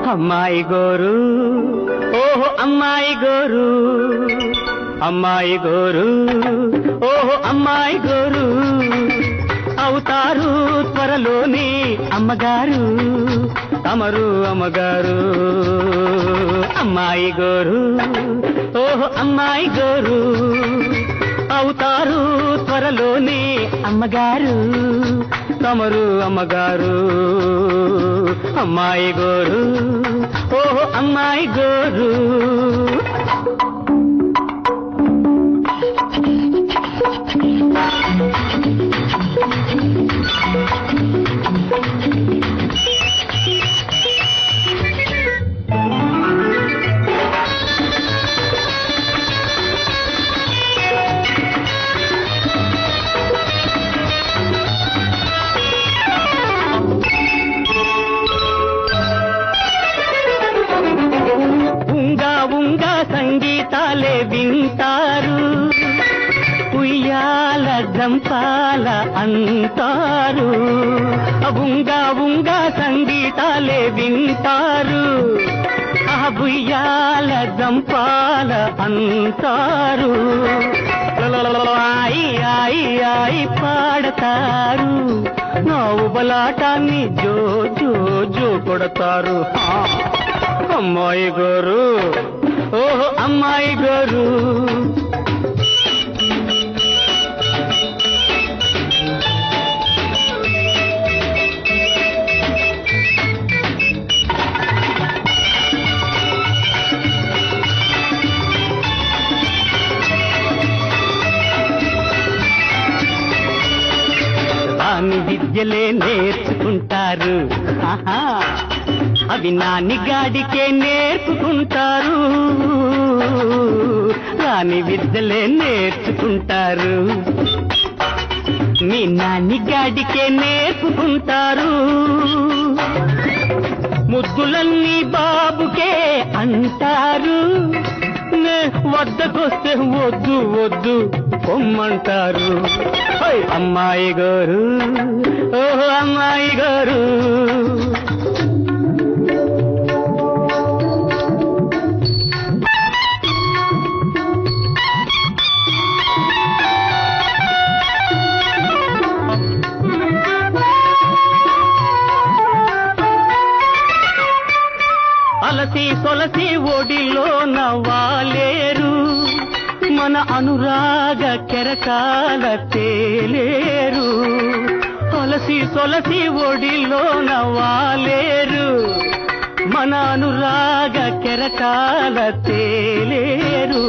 అమ్మాయి గోరు ఓహో అమ్మాయి గోరు అమ్మాయి గోరు ఓహో అమ్మాయి గోరు అవుతారు త్వరలోని అమ్మగారు తమరు అమ్మగారు అమ్మాయి గోరు ఓహో అమ్మాయి గోరు అవుతారు త్వరలోని అమ్మగారు తమరు అమ్మగారు అమ్మాయి గోరు ఓహో అమ్మాయి గోరు ఉంగా ఉంగా సంగీతాలే వింటారు ఉయ్యాల జంపాల అంటారు ఉంగా ఉంగా సంగీతాలే వింటారు ఆ ఉయ్యాల జంపాల అంటారు ఆయి ఆయి ఆయి పాడతారు నవ్వు బలాటాన్ని జో జో జో కొడతారు ఆ. అమ్మాయి గారు ఓహో అమ్మాయి గారు దాని విద్యలే నేర్చుకుంటారు ఆహా అవి నాని గాడికే నేర్పుకుంటారు రాని విద్యలే నేర్చుకుంటారు మీ నాని గాడికే నేర్పుకుంటారు ముద్దులన్నీ బాబుకే అంటారు నే వద్దకొస్తే వద్దు వద్దు పొమ్మంటారు హై, అమ్మాయి గారు ఓహో అమ్మాయి గారు అలసి సొలసి ఒడిలో నవ్వాలేరు మన అనురాగ కెరకాల తేలేరు అలసి సొలసి ఒడిలో నవ్వాలేరు మన అనురాగ కెరకాల తేలేరు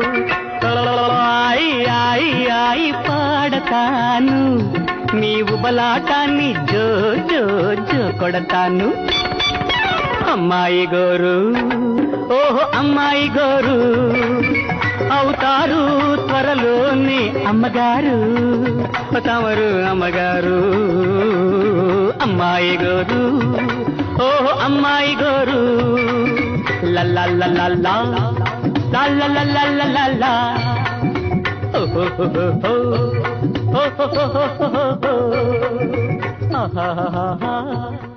ఆయి ఆయి ఆయి పాడతాను నీవు బలాటాన్ని జో జో జో కొడతాను అమ్మాయి గోరు ఓహో అమ్మాయి గోరు అవుతారు త్వరలోని అమ్మగారు తమరు అమ్మగారు అమ్మాయి గోరు ఓహో అమ్మాయి గోరు లల్లల్లల్లల్లా లల్లల్లల్లల్లల్లా ఓహో ఓహో ఆహాహాహా